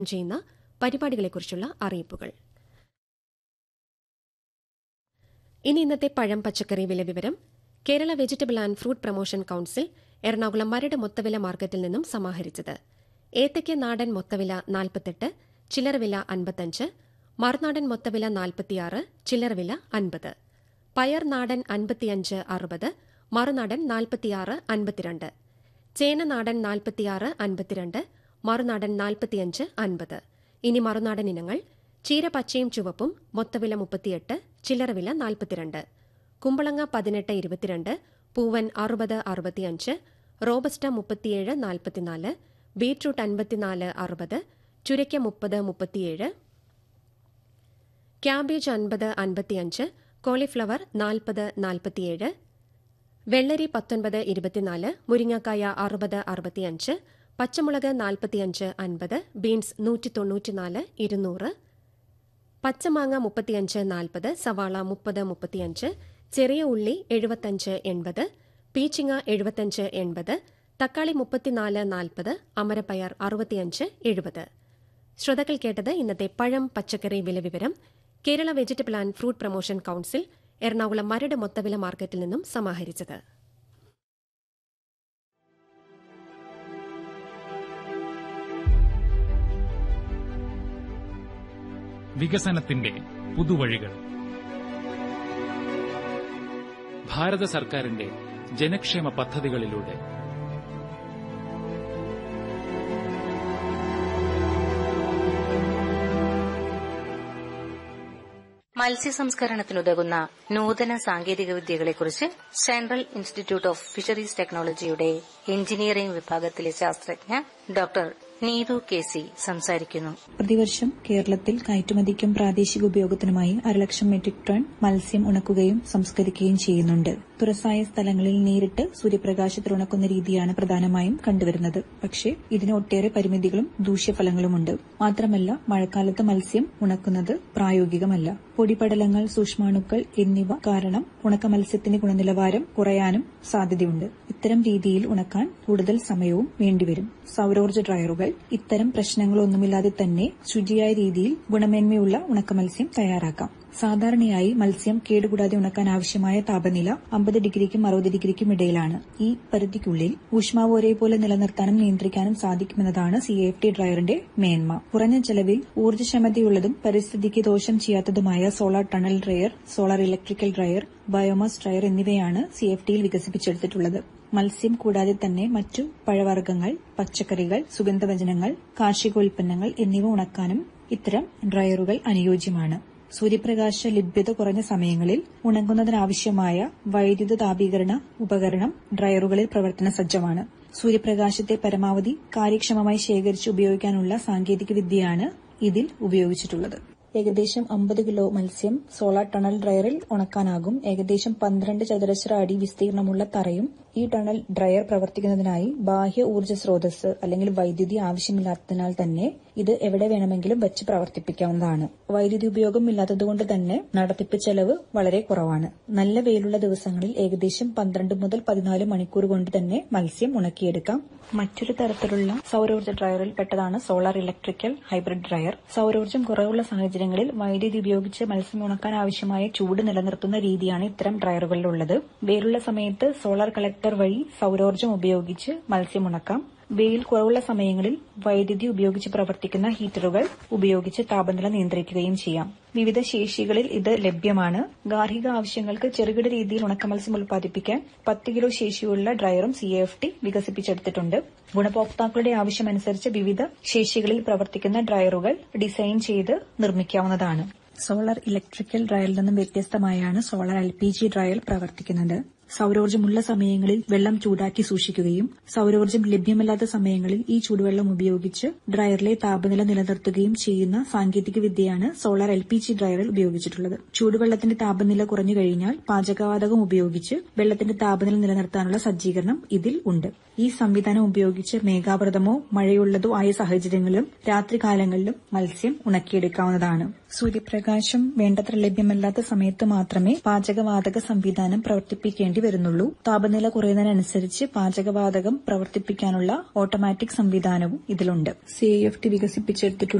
ചെയ്യുന്ന പരിപാടികളെക്കുറിച്ചുള്ള അറിയിപ്പുകൾ ഇനി ഇന്നത്തെ പഴം പച്ചക്കറി വില വിവരം Kerala vegetable and fruit promotion council Ernakulam Maradu മൊത്തവില മാർക്കറ്റിൽ നിന്നും സമാഹരിച്ചത് ഏത്തയ്ക്ക് നാടൻ മൊത്തവില നാൽപ്പത്തെട്ട് ചില്ലറ വില അൻപത്തഞ്ച് മറുനാടൻ മൊത്തവില നാൽപ്പത്തിയാറ് ചില്ലറ വില അൻപത് പയർ നാടൻ അൻപത്തിയഞ്ച് അറുപത് മറുനാടൻ നാൽപ്പത്തിയാറ് അൻപത്തിരണ്ട് ചേന നാടൻ നാൽപ്പത്തിയാറ് അൻപത്തിരണ്ട് മറുനാടൻ നാൽപ്പത്തിയഞ്ച് അൻപത് ഇനി മറുനാടൻ ഇനങ്ങൾ ചീര പച്ചയും ചുവപ്പും മൊത്തവില മുപ്പത്തിയെട്ട് ചില്ലറ വില നാൽപ്പത്തിരണ്ട് കുമ്പളങ്ങ പതിനെട്ട് ഇരുപത്തിരണ്ട് പൂവൻ അറുപത് അറുപത്തിയഞ്ച് റോബസ്റ്റ മുപ്പത്തിയേഴ് നാൽപ്പത്തിനാല് ബീട്രൂട്ട് അൻപത്തിനാല് അറുപത് ചുരയ്ക്ക മുപ്പത് മുപ്പത്തിയേഴ് ക്യാബേജ് അൻപത് അൻപത്തിയഞ്ച് കോളിഫ്ലവർ നാൽപ്പത് നാൽപ്പത്തിയേഴ് വെള്ളരി പത്തൊൻപത് ഇരുപത്തിനാല് മുരിങ്ങക്കായ അറുപത് അറുപത്തിയഞ്ച് പച്ചമുളക് നാൽപ്പത്തിയഞ്ച് അൻപത് ബീൻസ് നൂറ്റി തൊണ്ണൂറ്റിനാല് ഇരുന്നൂറ് പച്ചമാങ്ങ മുപ്പത്തിയഞ്ച് നാൽപ്പത് സവാള മുപ്പത് മുപ്പത്തിയഞ്ച് ചെറിയ ഉള്ളി എഴുപത്തഞ്ച് എൺപത് പീച്ചിങ്ങ എഴുപത്തഞ്ച് എൺപത് തക്കാളി മുപ്പത്തിനാല് നാൽപ്പത് അമരപ്പയർ അറുപത്തിയഞ്ച് എഴുപത് ശ്രോതാക്കൾ കേട്ടത് ഇന്നത്തെ പഴം പച്ചക്കറി വില വിവരം Kerala vegetable and fruit promotion council Ernakulam Maradu മൊത്തവില മാർക്കറ്റിൽ നിന്നും സമാഹരിച്ചത് വികസനത്തിന്റെ പുതുവഴികൾ ഭാരത സർക്കാരിന്റെ ജനക്ഷേമ പദ്ധതികളിലൂടെ മത്സ്യസംസ്കരണത്തിനുതകുന്ന നൂതന സാങ്കേതിക വിദ്യകളെക്കുറിച്ച് സെൻട്രൽ ഇൻസ്റ്റിറ്റ്യൂട്ട് ഓഫ് ഫിഷറീസ് ടെക്നോളജിയുടെ എഞ്ചിനീയറിംഗ് വിഭാഗത്തിലെ ശാസ്ത്രജ്ഞ ഡോക്ടർ നീതു കെ സി സംസാരിക്കുന്നു പ്രതിവർഷം കേരളത്തിൽ കയറ്റുമതിക്കും പ്രാദേശിക ഉപയോഗത്തിനുമായി അരലക്ഷം മെട്രിക് ടൺ മത്സ്യം ഉണക്കുകയും സംസ്കരിക്കുകയും ചെയ്യുന്നുണ്ട് തുറസായ സ്ഥലങ്ങളിൽ നേരിട്ട് സൂര്യപ്രകാശത്തിൽ ഉണക്കുന്ന രീതിയാണ് പ്രധാനമായും കണ്ടുവരുന്നത് പക്ഷേ ഇതിന് ഒട്ടേറെ പരിമിതികളും ദൂഷ്യഫലങ്ങളുമുണ്ട് മാത്രമല്ല മഴക്കാലത്ത് മത്സ്യം ഉണക്കുന്നത് പ്രായോഗികമല്ല പൊടിപടലങ്ങൾ സൂക്ഷ്മാണുക്കൾ എന്നിവ കാരണം ഉണക്ക മത്സ്യത്തിന്റെ ഗുണനിലവാരം കുറയാനും സാധ്യതയുണ്ട് ഇത്തരം രീതിയിൽ ഉണക്കാൻ കൂടുതൽ സമയവും വേണ്ടിവരും സൌരോർജ്ജ ഡ്രയറുകൾ ഇത്തരം പ്രശ്നങ്ങളൊന്നുമില്ലാതെ തന്നെ ശുചിയായ രീതിയിൽ ഗുണമേന്മയുള്ള ഉണക്ക മത്സ്യം തയ്യാറാക്കാം സാധാരണയായി മത്സ്യം കേടുകൂടാതെ ഉണക്കാൻ ആവശ്യമായ താപനില അമ്പത് ഡിഗ്രിക്കും അറുപത് ഡിഗ്രിക്കും ഇടയിലാണ് ഈ പരിധിക്കുള്ളിൽ ഊഷ്മാവ് ഒരേപോലെ നിലനിർത്താനും നിയന്ത്രിക്കാനും സാധിക്കുമെന്നതാണ് സി എഫ് ടി ഡ്രയറിന്റെ മേന്മ കുറഞ്ഞ ചെലവിൽ ഊർജ്ജക്ഷമതയുള്ളതും പരിസ്ഥിതിക്ക് ദോഷം ചെയ്യാത്തതുമായ solar tunnel dryer solar electrical dryer biomass dryer എന്നിവയാണ് സി എഫ് ടിയിൽ വികസിപ്പിച്ചെടുത്തിട്ടുള്ളത് മത്സ്യം കൂടാതെ തന്നെ മറ്റു പഴവർഗ്ഗങ്ങൾ പച്ചക്കറികൾ സുഗന്ധവ്യഞ്ജനങ്ങൾ കാർഷികോൽപ്പന്നങ്ങൾ എന്നിവ ഉണക്കാനും ഇത്തരം ഡ്രയറുകൾ അനുയോജ്യമാണ് സൂര്യപ്രകാശ ലഭ്യത കുറഞ്ഞ സമയങ്ങളിൽ ഉണങ്ങുന്നതിനാവശ്യമായ വൈദ്യുത താപീകരണ ഉപകരണം ഡ്രയറുകളിൽ പ്രവർത്തന സജ്ജമാണ് സൂര്യപ്രകാശത്തെ പരമാവധി കാര്യക്ഷമമായി ശേഖരിച്ച് ഉപയോഗിക്കാനുള്ള സാങ്കേതിക വിദ്യയാണ് ഇതിൽ ഉപയോഗിച്ചിട്ടുള്ളത് ഏകദേശം അമ്പത് കിലോ മത്സ്യം സോളാർ ടണൽ ഡ്രയറിൽ ഉണക്കാനാകും ഏകദേശം പന്ത്രണ്ട് ചതുരശ്ര അടി വിസ്തീർണമുള്ള തറയും ഈ ടണൽ ഡ്രയർ പ്രവർത്തിക്കുന്നതിനായി ബാഹ്യ ഊർജ്ജ സ്രോതസ് അല്ലെങ്കിൽ വൈദ്യുതി ആവശ്യമില്ലാത്തതിനാൽ തന്നെ ഇത് എവിടെ വേണമെങ്കിലും വെച്ച് പ്രവർത്തിപ്പിക്കാവുന്നതാണ് വൈദ്യുതി ഉപയോഗം ഇല്ലാത്തതുകൊണ്ട് തന്നെ നടത്തിപ്പ് ചെലവ് വളരെ കുറവാണ് നല്ല വെയിലുള്ള ദിവസങ്ങളിൽ ഏകദേശം പന്ത്രണ്ട് മുതൽ പതിനാല് മണിക്കൂർ കൊണ്ട് തന്നെ മത്സ്യം ഉണക്കിയെടുക്കാം മറ്റൊരു തരത്തിലുള്ള സൌരോർജ്ജ ഡ്രയറിൽ പെട്ടതാണ് സോളാർ ഇലക്ട്രിക്കൽ ഹൈബ്രിഡ് ഡ്രയർ സൌരോർജ്ജം കുറവുള്ള സാഹചര്യങ്ങളിൽ വൈദ്യുതി ഉപയോഗിച്ച് മത്സ്യം ഉണക്കാൻ ആവശ്യമായ ചൂട് നിലനിർത്തുന്ന രീതിയാണ് ഇത്തരം ഡ്രയറുകളിലുള്ളത് വെയിലുള്ള സമയത്ത് സോളാർ കളക്ടർ വഴി സൌരോർജ്ജം ഉപയോഗിച്ച് മത്സ്യം ഉണക്കാം വെയിൽ കുറവുള്ള സമയങ്ങളിൽ വൈദ്യുതി ഉപയോഗിച്ച് പ്രവർത്തിക്കുന്ന ഹീറ്ററുകൾ ഉപയോഗിച്ച് താപനില നിയന്ത്രിക്കുകയും ചെയ്യാം വിവിധ ശേഷികളിൽ ഇത് ലഭ്യമാണ് ഗാർഹിക ആവശ്യങ്ങൾക്ക് ചെറുകിട രീതിയിൽ ഉണക്കമത്സ്യം ഉൽപ്പാദിപ്പിക്കാൻ പത്ത് കിലോ ശേഷിയുള്ള ഡ്രയറും സി എഫ് ടി വികസിപ്പിച്ചെടുത്തിട്ടുണ്ട് ഗുണഭോക്താക്കളുടെ ആവശ്യമനുസരിച്ച് വിവിധ ശേഷികളിൽ പ്രവർത്തിക്കുന്ന ഡ്രയറുകൾ ഡിസൈൻ ചെയ്ത് നിർമ്മിക്കാവുന്നതാണ് സോളാർ ഇലക്ട്രിക്കൽ ഡ്രയറിൽ നിന്നും വ്യത്യസ്തമായാണ് solar L P G dryer പ്രവർത്തിക്കുന്നത് സൌരോർജ്ജമുള്ള സമയങ്ങളിൽ വെള്ളം ചൂടാക്കി സൂക്ഷിക്കുകയും സൌരോർജ്ജം ലഭ്യമല്ലാത്ത സമയങ്ങളിൽ ഈ ചൂടുവെള്ളം ഉപയോഗിച്ച് ഡ്രയറിലെ താപനില നിലനിർത്തുകയും ചെയ്യുന്ന സാങ്കേതിക വിദ്യയാണ് സോളാർ എൽ പി ജി ഡ്രയറിൽ ഉപയോഗിച്ചിട്ടുള്ളത് ചൂടുവെള്ളത്തിന്റെ താപനില കുറഞ്ഞു കഴിഞ്ഞാൽ പാചകവാതകം ഉപയോഗിച്ച് വെള്ളത്തിന്റെ താപനില നിലനിർത്താനുള്ള സജ്ജീകരണം ഇതിൽ ഉണ്ട് ഈ സംവിധാനം ഉപയോഗിച്ച് മേഘാവൃതമോ മഴയുള്ളതോ ആയ സാഹചര്യങ്ങളിലും രാത്രികാലങ്ങളിലും മത്സ്യം ഉണക്കിയെടുക്കാവുന്നതാണ് സൂര്യപ്രകാശം വേണ്ടത്ര ലഭ്യമല്ലാത്ത സമയത്ത് മാത്രമേ പാചകവാതക സംവിധാനം പ്രവർത്തിപ്പിക്കേണ്ടി വേണ്ടിവരുന്നുള്ളൂ താപനില കുറയുന്നതിനനുസരിച്ച് പാചകവാതകം പ്രവർത്തിപ്പിക്കാനുള്ള ഓട്ടോമാറ്റിക് സംവിധാനവും ഇതിലുണ്ട് സി ഐ എഫ് ടി വികസിപ്പിച്ചെടുത്തിട്ടുള്ള